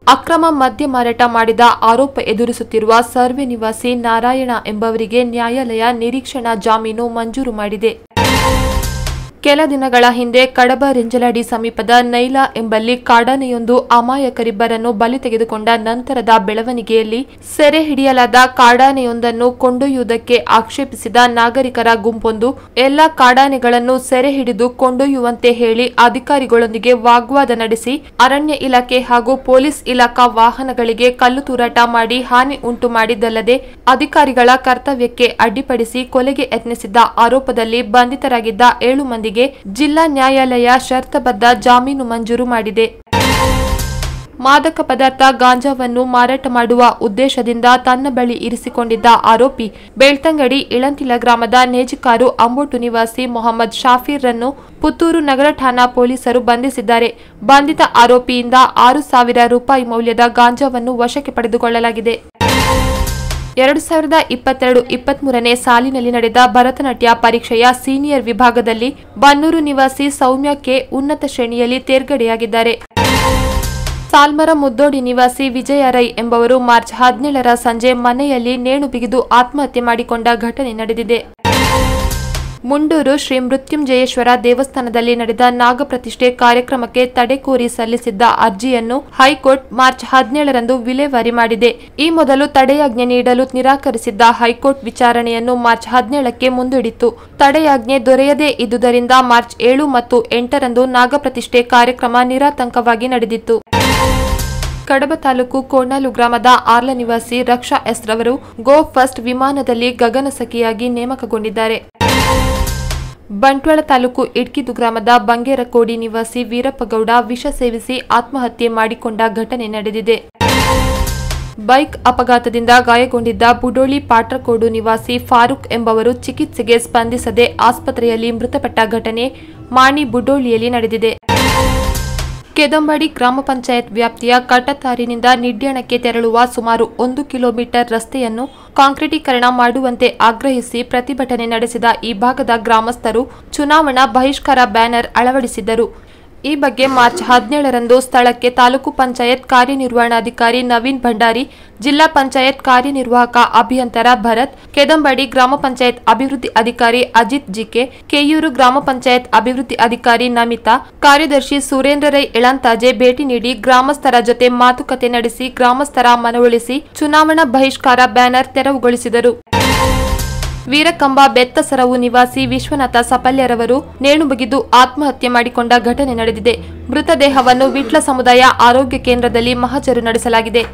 ಅಕ್ರಮ ಮದ್ಯ ಮಾರಾಟ ಮಾಡಿದ ಆರೋಪ ಎದುರಿಸುತ್ತಿರುವ ಸರ್ವೆ ನಿವಾಸಿ ನಾರಾಯಣ ಎಂಬವರಿಗೆ ನ್ಯಾಯಾಲಯ ನಿರೀಕ್ಷಣಾ ಜಾಮೀನು ಮಂಜೂರು ಮಾಡಿದೆ ಕೆಲ ದಿನಗಳ ಹಿಂದೆ ಕಡಬ ರೆಂಜಲಡಿ ಸಮೀಪದ ನೈಲಾ ಎಂಬಲ್ಲಿ ಕಾಡಾನೆಯೊಂದು ಅಮಾಯಕರಿಬ್ಬರನ್ನು ಬಲಿ ತೆಗೆದುಕೊಂಡ ನಂತರದ ಬೆಳವಣಿಗೆಯಲ್ಲಿ ಸೆರೆ ಹಿಡಿಯಲಾದ ಕಾಡಾನೆಯೊಂದನ್ನು ಕೊಂಡೊಯ್ಯುವುದಕ್ಕೆ ಆಕ್ಷೇಪಿಸಿದ ನಾಗರಿಕರ ಗುಂಪೊಂದು ಎಲ್ಲ ಕಾಡಾನೆಗಳನ್ನು ಸೆರೆ ಹಿಡಿದು ಕೊಂಡೊಯ್ಯುವಂತೆ ಹೇಳಿ ಅಧಿಕಾರಿಗಳೊಂದಿಗೆ ವಾಗ್ವಾದ ನಡೆಸಿ ಅರಣ್ಯ ಇಲಾಖೆ ಹಾಗೂ ಪೊಲೀಸ್ ಇಲಾಖಾ ವಾಹನಗಳಿಗೆ ಕಲ್ಲು ತೂರಾಟ ಮಾಡಿ ಹಾನಿ ಉಂಟು ಮಾಡಿದ್ದಲ್ಲದೆ ಅಧಿಕಾರಿಗಳ ಕರ್ತವ್ಯಕ್ಕೆ ಅಡ್ಡಿಪಡಿಸಿ ಕೊಲೆಗೆ ಯತ್ನಿಸಿದ್ದ ಆರೋಪದಲ್ಲಿ ಬಂಧಿತರಾಗಿದ್ದ ಏಳು ಮಂದಿಗೆ ಜಿಲ್ಲಾ ನ್ಯಾಯಾಲಯ ಷರತ್ತಬದ್ಧ ಜಾಮೀನು ಮಂಜೂರು ಮಾಡಿದೆ ಮಾದಕ ಪದಾರ್ಥ ಗಾಂಜಾವನ್ನು ಮಾರಾಟ ಮಾಡುವ ಉದ್ದೇಶದಿಂದ ತನ್ನ ಬಳಿ ಇರಿಸಿಕೊಂಡಿದ್ದ ಆರೋಪಿ ಬೆಳ್ತಂಗಡಿ ಇಳಂತಿಲ ಗ್ರಾಮದ ನೇಜಿಕಾರು ಅಂಬೋಟು ನಿವಾಸಿ ಮೊಹಮ್ಮದ್ ಶಾಫೀರ್ರನ್ನು ಪುತ್ತೂರು ನಗರ ಠಾಣಾ ಪೊಲೀಸರು ಬಂಧಿಸಿದ್ದಾರೆ ಬಂಧಿತ ಆರೋಪಿಯಿಂದ ಆರು ಸಾವಿರ ರೂಪಾಯಿ ಮೌಲ್ಯದ ಗಾಂಜಾವನ್ನು ವಶಕ್ಕೆ ಪಡೆದುಕೊಳ್ಳಲಾಗಿದೆ ಎರಡು ಸಾವಿರದ ಇಪ್ಪತ್ತೆರಡು ಇಪ್ಪತ್ಮೂರನೇ ಸಾಲಿನಲ್ಲಿ ನಡೆದ ಭರತನಾಟ್ಯ ಪರೀಕ್ಷೆಯ ಸೀನಿಯರ್ ವಿಭಾಗದಲ್ಲಿ ಬನ್ನೂರು ನಿವಾಸಿ ಸೌಮ್ಯ ಕೆ ಉನ್ನತ ಶ್ರೇಣಿಯಲ್ಲಿ ತೇರ್ಗಡೆಯಾಗಿದ್ದಾರೆ ಸಾಲ್ಮರ ಮುದ್ದೋಡಿ ನಿವಾಸಿ ವಿಜಯ ರೈ ಎಂಬವರು ಮಾರ್ಚ್ ಹದಿನೇಳರ ಸಂಜೆ ಮನೆಯಲ್ಲಿ ನೇಣು ಬಿಗಿದು ಆತ್ಮಹತ್ಯೆ ಮಾಡಿಕೊಂಡ ಘಟನೆ ನಡೆದಿದೆ ಮುಂಡೂರು ಶ್ರೀ ಮೃತ್ಯುಂಜಯೇಶ್ವರ ದೇವಸ್ಥಾನದಲ್ಲಿ ನಡೆದ ನಾಗಪ್ರತಿಷ್ಠೆ ಕಾರ್ಯಕ್ರಮಕ್ಕೆ ತಡೆ ಕೋರಿ ಸಲ್ಲಿಸಿದ್ದ ಅರ್ಜಿಯನ್ನು ಹೈಕೋರ್ಟ್ ಮಾರ್ಚ್ ಹದಿನೇಳರಂದು ವಿಲೇವಾರಿ ಮಾಡಿದೆ ಈ ಮೊದಲು ತಡೆಯಾಜ್ಞೆ ನೀಡಲು ನಿರಾಕರಿಸಿದ್ದ ಹೈಕೋರ್ಟ್ ವಿಚಾರಣೆಯನ್ನು ಮಾರ್ಚ್ ಹದಿನೇಳಕ್ಕೆ ಮುಂದೂಡಿತ್ತು ತಡೆಯಾಜ್ಞೆ ದೊರೆಯದೇ ಇದ್ದುದರಿಂದ ಮಾರ್ಚ್ ಏಳು ಮತ್ತು ಎಂಟರಂದು ನಾಗಪ್ರತಿಷ್ಠೆ ಕಾರ್ಯಕ್ರಮ ನಿರಾತಂಕವಾಗಿ ನಡೆದಿತ್ತು ಕಡಬ ತಾಲೂಕು ಕೋಣಾಲು ಗ್ರಾಮದ ಆರ್ಲ ನಿವಾಸಿ ರಕ್ಷಾ ಎಸ್ ರವರು ಗೋ ಫಸ್ಟ್ ವಿಮಾನದಲ್ಲಿ ಗಗನಸಖಿಯಾಗಿ ನೇಮಕಗೊಂಡಿದ್ದಾರೆ ಬಂಟ್ವಾಳ ತಾಲೂಕು ಇಡ್ಕಿದು ಗ್ರಾಮದ ಬಂಗೇರಕೋಡಿ ನಿವಾಸಿ ವೀರಪ್ಪಗೌಡ ವಿಷ ಸೇವಿಸಿ ಆತ್ಮಹತ್ಯೆ ಮಾಡಿಕೊಂಡ ಘಟನೆ ನಡೆದಿದೆ ಬೈಕ್ ಅಪಘಾತದಿಂದ ಗಾಯಗೊಂಡಿದ್ದ ಬುಡೋಳಿ ಪಾಟ್ರಕೋಡು ನಿವಾಸಿ ಫಾರೂಕ್ ಎಂಬವರು ಚಿಕಿತ್ಸೆಗೆ ಸ್ಪಂದಿಸದೆ ಆಸ್ಪತ್ರೆಯಲ್ಲಿ ಮೃತಪಟ್ಟ ಘಟನೆ ಮಾಣಿ ಬುಡೋಳಿಯಲ್ಲಿ ನಡೆದಿದೆ ಕೆದಂಬಡಿ ಗ್ರಾಮ ಪಂಚಾಯತ್ ವ್ಯಾಪ್ತಿಯ ಕಟ್ಟತಾರಿನಿಂದ ನಿಡ್ಯಾಣಕ್ಕೆ ತೆರಳುವ ಸುಮಾರು ಒಂದು ಕಿಲೋಮೀಟರ್ ರಸ್ತೆಯನ್ನು ಕಾಂಕ್ರೀಟೀಕರಣ ಮಾಡುವಂತೆ ಆಗ್ರಹಿಸಿ ಪ್ರತಿಭಟನೆ ನಡೆಸಿದ ಈ ಭಾಗದ ಗ್ರಾಮಸ್ಥರು ಚುನಾವಣಾ ಬಹಿಷ್ಕಾರ ಬ್ಯಾನರ್ ಅಳವಡಿಸಿದ್ದರು ಈ ಬಗ್ಗೆ ಮಾರ್ಚ್ ಹದಿನೇಳರಂದು ಸ್ಥಳಕ್ಕೆ ತಾಲೂಕು ಪಂಚಾಯತ್ ಕಾರ್ಯನಿರ್ವಹಣಾಧಿಕಾರಿ ನವೀನ್ ಭಂಡಾರಿ ಜಿಲ್ಲಾ ಪಂಚಾಯತ್ ಕಾರ್ಯನಿರ್ವಾಹಕ ಅಭಿಯಂತರ ಭರತ್ ಕೆದಂಬಡಿ ಗ್ರಾಮ ಪಂಚಾಯತ್ ಅಭಿವೃದ್ಧಿ ಅಧಿಕಾರಿ ಅಜಿತ್ ಜಿಕೆ ಕೆಯೂರು ಗ್ರಾಮ ಪಂಚಾಯತ್ ಅಭಿವೃದ್ಧಿ ಅಧಿಕಾರಿ ನಮಿತಾ ಕಾರ್ಯದರ್ಶಿ ಸುರೇಂದ್ರ ರೈ ಇಳಂತಾಜೆ ಭೇಟಿ ನೀಡಿ ಗ್ರಾಮಸ್ಥರ ಜೊತೆ ಮಾತುಕತೆ ನಡೆಸಿ ಗ್ರಾಮಸ್ಥರ ಮನವೊಲಿಸಿ ಚುನಾವಣಾ ಬಹಿಷ್ಕಾರ ಬ್ಯಾನರ್ ತೆರವುಗೊಳಿಸಿದರು ವೀರಕಂಬ ಬೆತ್ತಸರವು ನಿವಾಸಿ ವಿಶ್ವನಾಥ ಸಪಲ್ಯರವರು ನೇಣು ಬಗಿದು ಆತ್ಮಹತ್ಯೆ ಮಾಡಿಕೊಂಡ ಘಟನೆ ನಡೆದಿದೆ ಮೃತದೇಹವನ್ನು ವಿಟ್ಲ ಸಮುದಾಯ ಆರೋಗ್ಯ ಕೇಂದ್ರದಲ್ಲಿ ಮಹಜರು ನಡೆಸಲಾಗಿದೆ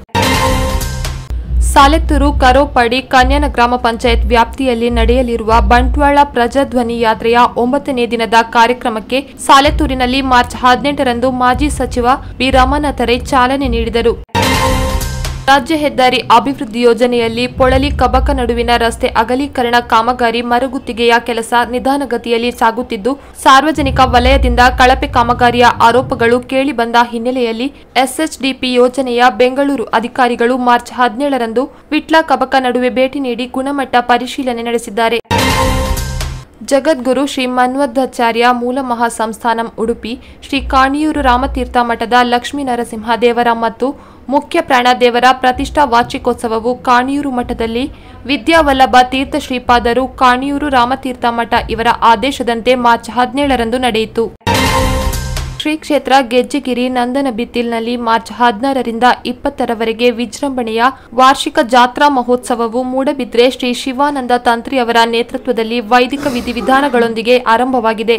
ಸಾಲೆತ್ತೂರು ಕರೋಪಡಿ ಕನ್ಯಾನ ಗ್ರಾಮ ಪಂಚಾಯತ್ ವ್ಯಾಪ್ತಿಯಲ್ಲಿ ನಡೆಯಲಿರುವ ಬಂಟ್ವಾಳ ಪ್ರಜಾಧ್ವನಿ ಯಾತ್ರೆಯ ಒಂಬತ್ತನೇ ದಿನದ ಕಾರ್ಯಕ್ರಮಕ್ಕೆ ಸಾಲೆತ್ತೂರಿನಲ್ಲಿ ಮಾರ್ಚ್ ಹದಿನೆಂಟರಂದು ಮಾಜಿ ಸಚಿವ ಬಿ ರಮಾನಾಥ ರೈ ಚಾಲನೆ ನೀಡಿದರು ರಾಜ್ಯ ಹೆದ್ದಾರಿ ಅಭಿವೃದ್ಧಿ ಯೋಜನೆಯಲ್ಲಿ ಪೊಳಲಿ ಕಬಕ ನಡುವಿನ ರಸ್ತೆ ಅಗಲೀಕರಣ ಕಾಮಗಾರಿ ಮರುಗುತ್ತಿಗೆಯ ಕೆಲಸ ನಿಧಾನಗತಿಯಲ್ಲಿ ಸಾಗುತ್ತಿದ್ದು ಸಾರ್ವಜನಿಕ ವಲಯದಿಂದ ಕಳಪೆ ಕಾಮಗಾರಿಯ ಆರೋಪಗಳು ಕೇಳಿಬಂದ ಹಿನ್ನೆಲೆಯಲ್ಲಿ ಎಸ್ಎಚ್ಡಿಪಿ ಯೋಜನೆಯ ಬೆಂಗಳೂರು ಅಧಿಕಾರಿಗಳು ಮಾರ್ಚ್ ಹದಿನೇಳರಂದು ವಿಟ್ಲ ಕಬಕ ನಡುವೆ ಭೇಟಿ ನೀಡಿ ಗುಣಮಟ್ಟ ಪರಿಶೀಲನೆ ನಡೆಸಿದ್ದಾರೆ ಜಗದ್ಗುರು ಶ್ರೀ ಮನ್ವದ್ದಾಚಾರ್ಯ ಮೂಲ ಮಹಾಸಂಸ್ಥಾನಂ ಉಡುಪಿ ಶ್ರೀ ಕಾಣಿಯೂರು ರಾಮತೀರ್ಥ ಮಠದ ಲಕ್ಷ್ಮೀ ನರಸಿಂಹ ದೇವರ ಮತ್ತು ಮುಖ್ಯ ಪ್ರಾಣದೇವರ ಪ್ರತಿಷ್ಠಾ ವಾರ್ಷಿಕೋತ್ಸವವು ಕಾಣಿಯೂರು ಮಠದಲ್ಲಿ ವಿದ್ಯಾವಲ್ಲಭ ತೀರ್ಥ ಶ್ರೀಪಾದರು ಕಾಣಿಯೂರು ರಾಮತೀರ್ಥ ಮಠ ಇವರ ಆದೇಶದಂತೆ ಮಾರ್ಚ್ ಹದಿನೇಳರಂದು ನಡೆಯಿತು ಶ್ರೀ ಕ್ಷೇತ್ರ ಗೆಜ್ಜೆಗಿರಿ ನಂದನ ಬಿತ್ತಿಲ್ನಲ್ಲಿ ಮಾರ್ಚ್ ಹದಿನಾರರಿಂದ ಇಪ್ಪತ್ತರವರೆಗೆ ವಿಜೃಂಭಣೆಯ ವಾರ್ಷಿಕ ಜಾತ್ರಾ ಮಹೋತ್ಸವವು ಮೂಡಬಿದ್ರೆ ಶ್ರೀ ಶಿವಾನಂದ ತಂತ್ರಿ ಅವರ ನೇತೃತ್ವದಲ್ಲಿ ವೈದಿಕ ವಿಧಿವಿಧಾನಗಳೊಂದಿಗೆ ಆರಂಭವಾಗಿದೆ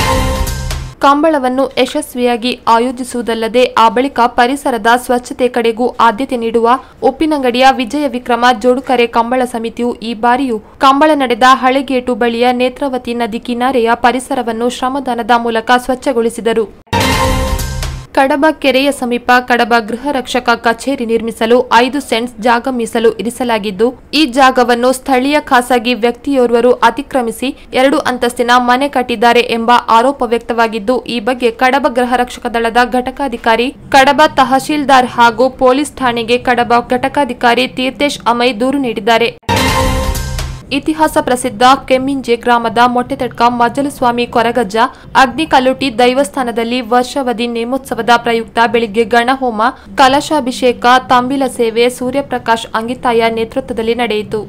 ಕಂಬಳವನ್ನು ಯಶಸ್ವಿಯಾಗಿ ಆಯೋಜಿಸುವುದಲ್ಲದೆ ಆ ಬಳಿಕ ಪರಿಸರದ ಸ್ವಚ್ಛತೆ ಕಡೆಗೂ ಆದ್ಯತೆ ನೀಡುವ ಉಪ್ಪಿನಂಗಡಿಯ ವಿಜಯ ವಿಕ್ರಮ ಜೋಡುಕರೆ ಕಂಬಳ ಸಮಿತಿಯು ಈ ಬಾರಿಯೂ ಕಂಬಳ ನಡೆದ ಹಳೆಗೇಟು ಬಳಿಯ ನೇತ್ರಾವತಿ ನದಿ ಕಿನಾರೆಯ ಪರಿಸರವನ್ನು ಶ್ರಮದಾನದ ಮೂಲಕ ಸ್ವಚ್ಛಗೊಳಿಸಿದರು ಕಡಬ ಕೆರೆಯ ಸಮೀಪ ಕಡಬ ಗೃಹ ರಕ್ಷಕ ಕಚೇರಿ ನಿರ್ಮಿಸಲು ಐದು ಸೆಂಟ್ಸ್ ಜಾಗ ಮೀಸಲು ಇರಿಸಲಾಗಿದ್ದು ಈ ಜಾಗವನ್ನು ಸ್ಥಳೀಯ ಖಾಸಗಿ ವ್ಯಕ್ತಿಯೋರ್ವರು ಅತಿಕ್ರಮಿಸಿ ಎರಡು ಅಂತಸ್ತಿನ ಮನೆ ಕಟ್ಟಿದ್ದಾರೆ ಎಂಬ ಆರೋಪ ವ್ಯಕ್ತವಾಗಿದ್ದು ಈ ಬಗ್ಗೆ ಕಡಬ ಗೃಹ ರಕ್ಷಕ ದಳದ ಘಟಕಾಧಿಕಾರಿ ಕಡಬ ತಹಶೀಲ್ದಾರ್ ಹಾಗೂ ಪೊಲೀಸ್ ಠಾಣೆಗೆ ಕಡಬ ಘಟಕಾಧಿಕಾರಿ ತೀರ್ಥೇಶ್ ಅಮೈ ದೂರು ನೀಡಿದ್ದಾರೆ ಇತಿಹಾಸ ಪ್ರಸಿದ್ಧ ಕೆಮ್ಮಿಂಜೆ ಗ್ರಾಮದ ಮೊಟ್ಟೆತಡ್ಕ ಮಜ್ಜಲಸ್ವಾಮಿ ಕೊರಗಜ್ಜ ಅಗ್ನಿಕಲ್ಲುಟಿ ದೈವಸ್ಥಾನದಲ್ಲಿ ವರ್ಷಾವಧಿ ನೇಮೋತ್ಸವದ ಪ್ರಯುಕ್ತ ಬೆಳಿಗ್ಗೆ ಗಣಹೋಮ ಕಲಶಾಭಿಷೇಕ ತಂಬಿಲ ಸೇವೆ ಸೂರ್ಯಪ್ರಕಾಶ್ ಅಂಗಿತಾಯ ನೇತೃತ್ವದಲ್ಲಿ ನಡೆಯಿತು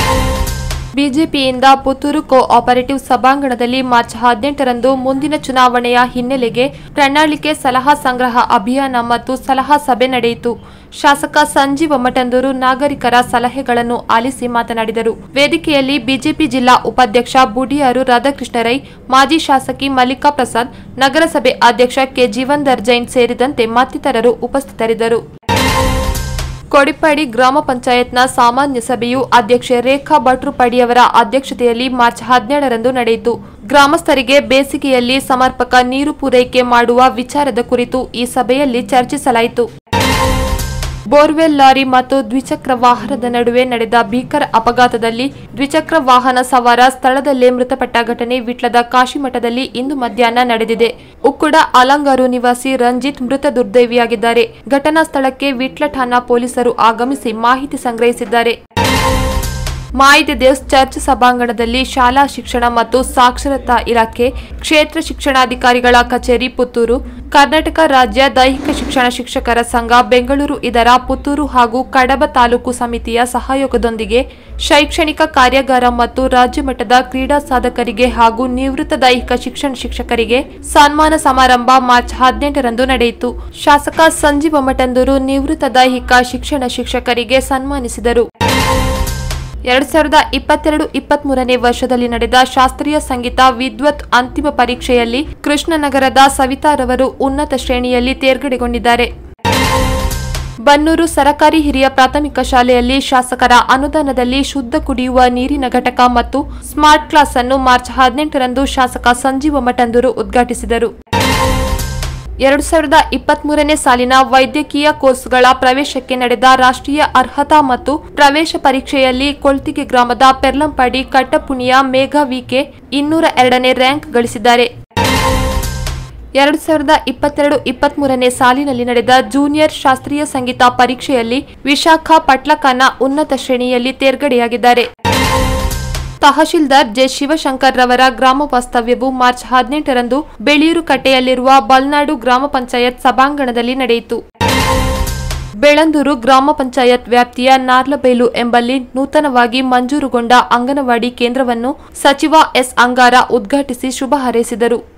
ಬಿಜೆಪಿಯಿಂದ ಪುತ್ತೂರು ಕೋ ಆಪರೇಟಿವ್ ಸಭಾಂಗಣದಲ್ಲಿ ಮಾರ್ಚ್ ಹದಿನೆಂಟರಂದು ಮುಂದಿನ ಚುನಾವಣೆಯ ಹಿನ್ನೆಲೆಗೆ ಪ್ರಣಾಳಿಕೆ ಸಲಹಾ ಸಂಗ್ರಹ ಅಭಿಯಾನ ಮತ್ತು ಸಲಹಾ ಸಭೆ ನಡೆಯಿತು ಶಾಸಕ ಸಂಜೀವ್ ಮಠಂದೂರು ನಾಗರಿಕರ ಸಲಹೆಗಳನ್ನು ಆಲಿಸಿ ಮಾತನಾಡಿದರು ವೇದಿಕೆಯಲ್ಲಿ ಬಿಜೆಪಿ ಜಿಲ್ಲಾ ಉಪಾಧ್ಯಕ್ಷ ಬುಡಿಯಾರು ರಾಧಾಕೃಷ್ಣ ರೈ ಮಾಜಿ ಶಾಸಕಿ ಮಲ್ಲಿಕಾ ಪ್ರಸಾದ್ ನಗರಸಭೆ ಅಧ್ಯಕ್ಷ ಕೆ ಜೀವನ್ದರ್ ಜೈನ್ ಸೇರಿದಂತೆ ಮತ್ತಿತರರು ಉಪಸ್ಥಿತರಿದ್ದರು ಕೊಡಿಪಾಡಿ ಗ್ರಾಮ ಪಂಚಾಯತ್ನ ಸಾಮಾನ್ಯ ಸಭೆಯು ಅಧ್ಯಕ್ಷೆ ರೇಖಾ ಭಟ್ರುಪಡಿಯವರ ಅಧ್ಯಕ್ಷತೆಯಲ್ಲಿ ಮಾರ್ಚ್ ಹದಿನೇಳರಂದು ನಡೆಯಿತು ಗ್ರಾಮಸ್ಥರಿಗೆ ಬೇಸಿಗೆಯಲ್ಲಿ ಸಮರ್ಪಕ ನೀರು ಪೂರೈಕೆ ಮಾಡುವ ವಿಚಾರದ ಕುರಿತು ಈ ಸಭೆಯಲ್ಲಿ ಚರ್ಚಿಸಲಾಯಿತು ಬೋರ್ವೆಲ್ ಲಾರಿ ಮತ್ತು ದ್ವಿಚಕ್ರ ವಾಹನದ ನಡುವೆ ನಡೆದ ಭೀಕರ ಅಪಘಾತದಲ್ಲಿ ದ್ವಿಚಕ್ರ ವಾಹನ ಸವಾರ ಸ್ಥಳದಲ್ಲೇ ಮೃತಪಟ್ಟ ಘಟನೆ ವಿಟ್ಲದ ಕಾಶಿಮಠದಲ್ಲಿ ಇಂದು ಮಧ್ಯಾಹ್ನ ನಡೆದಿದೆ ಉಕ್ಕುಡ ಅಲಂಗಾರು ನಿವಾಸಿ ರಂಜಿತ್ ಮೃತ ದುರ್ದೈವಿಯಾಗಿದ್ದಾರೆ ಘಟನಾ ಸ್ಥಳಕ್ಕೆ ವಿಟ್ಲ ಠಾಣಾ ಪೊಲೀಸರು ಆಗಮಿಸಿ ಮಾಹಿತಿ ಸಂಗ್ರಹಿಸಿದ್ದಾರೆ ಮಾಯಿದೆ ದೇವ್ಸ್ ಚರ್ಚ್ ಸಭಾಂಗಣದಲ್ಲಿ ಶಾಲಾ ಶಿಕ್ಷಣ ಮತ್ತು ಸಾಕ್ಷರತಾ ಇಲಾಖೆ ಕ್ಷೇತ್ರ ಶಿಕ್ಷಣಾಧಿಕಾರಿಗಳ ಕಚೇರಿ ಪುತ್ತೂರು ಕರ್ನಾಟಕ ರಾಜ್ಯ ದೈಹಿಕ ಶಿಕ್ಷಣ ಶಿಕ್ಷಕರ ಸಂಘ ಬೆಂಗಳೂರು ಇದರ ಪುತ್ತೂರು ಹಾಗೂ ಕಡಬ ತಾಲೂಕು ಸಮಿತಿಯ ಸಹಯೋಗದೊಂದಿಗೆ ಶೈಕ್ಷಣಿಕ ಕಾರ್ಯಾಗಾರ ಮತ್ತು ರಾಜ್ಯ ಮಟ್ಟದ ಕ್ರೀಡಾ ಸಾಧಕರಿಗೆ ಹಾಗೂ ನಿವೃತ್ತ ದೈಹಿಕ ಶಿಕ್ಷಣ ಶಿಕ್ಷಕರಿಗೆ ಸನ್ಮಾನ ಸಮಾರಂಭ ಮಾರ್ಚ್ ಹದಿನೆಂಟರಂದು ನಡೆಯಿತು ಶಾಸಕ ಸಂಜೀವ ಮಠಂದೂರು ನಿವೃತ್ತ ದೈಹಿಕ ಶಿಕ್ಷಣ ಶಿಕ್ಷಕರಿಗೆ ಸನ್ಮಾನಿಸಿದರು ಎರಡ್ ಸಾವಿರದ ಇಪ್ಪತ್ತೆರಡು ಇಪ್ಪತ್ಮೂರನೇ ವರ್ಷದಲ್ಲಿ ನಡೆದ ಶಾಸ್ತ್ರೀಯ ಸಂಗೀತ ವಿದ್ವತ್ ಅಂತಿಮ ಪರೀಕ್ಷೆಯಲ್ಲಿ ಕೃಷ್ಣನಗರದ ಸವಿತಾರವರು ಉನ್ನತ ಶ್ರೇಣಿಯಲ್ಲಿ ತೇರ್ಗಡೆಗೊಂಡಿದ್ದಾರೆ ಬನ್ನೂರು ಸರಕಾರಿ ಹಿರಿಯ ಪ್ರಾಥಮಿಕ ಶಾಲೆಯಲ್ಲಿ ಶಾಸಕರ ಅನುದಾನದಲ್ಲಿ ಶುದ್ಧ ಕುಡಿಯುವ ನೀರಿನ ಘಟಕ ಮತ್ತು ಸ್ಮಾರ್ಟ್ ಕ್ಲಾಸ್ ಅನ್ನು ಮಾರ್ಚ್ ಹದಿನೆಂಟರಂದು ಶಾಸಕ ಸಂಜೀವ ಮಠಂದೂರು ಉದ್ಘಾಟಿಸಿದರು ಎರಡು ಸಾವಿರದ ಇಪ್ಪತ್ಮೂರನೇ ಸಾಲಿನ ವೈದ್ಯಕೀಯ ಕೋರ್ಸ್ಗಳ ಪ್ರವೇಶಕ್ಕೆ ನಡೆದ ರಾಷ್ಟ್ರೀಯ ಅರ್ಹತಾ ಮತ್ತು ಪ್ರವೇಶ ಪರೀಕ್ಷೆಯಲ್ಲಿ ಕೊಳ್ತಿಗೆ ಗ್ರಾಮದ ಪೆರ್ಲಂಪಾಡಿ ಕಟ್ಟಪುಣಿಯ ಮೇಘ ವಿಕೆ ಇನ್ನೂರ ಎರಡನೇ ರ್ಯಾಂಕ್ ಗಳಿಸಿದ್ದಾರೆ ಎರಡು ಸಾವಿರದ ಇಪ್ಪತ್ತೆರಡು ಇಪ್ಪತ್ಮೂರನೇ ಸಾಲಿನಲ್ಲಿ ನಡೆದ ಜೂನಿಯರ್ ಶಾಸ್ತ್ರೀಯ ಸಂಗೀತ ಪರೀಕ್ಷೆಯಲ್ಲಿ ವಿಶಾಖ ಪಟ್ಲಕನ ಉನ್ನತ ಶ್ರೇಣಿಯಲ್ಲಿ ತೇರ್ಗಡೆಯಾಗಿದ್ದಾರೆ ತಹಶೀಲ್ದಾರ್ ಜೆ ಶಿವಶಂಕರ್ ರವರ ಗ್ರಾಮ ವಾಸ್ತವ್ಯವು ಮಾರ್ಚ್ ಹದಿನೆಂಟರಂದು ಬೆಳೆಯೂರು ಕಟ್ಟೆಯಲ್ಲಿರುವ ಬಲ್ನಾಡು ಗ್ರಾಮ ಪಂಚಾಯತ್ ಸಭಾಂಗಣದಲ್ಲಿ ನಡೆಯಿತು ಬೆಳಂದೂರು ಗ್ರಾಮ ಪಂಚಾಯತ್ ವ್ಯಾಪ್ತಿಯ ನಾರ್ಲಬೈಲು ಎಂಬಲ್ಲಿ ನೂತನವಾಗಿ ಮಂಜೂರುಗೊಂಡ ಅಂಗನವಾಡಿ ಕೇಂದ್ರವನ್ನು ಸಚಿವ ಎಸ್ ಅಂಗಾರ ಉದ್ಘಾಟಿಸಿ ಶುಭ ಹಾರೈಸಿದರು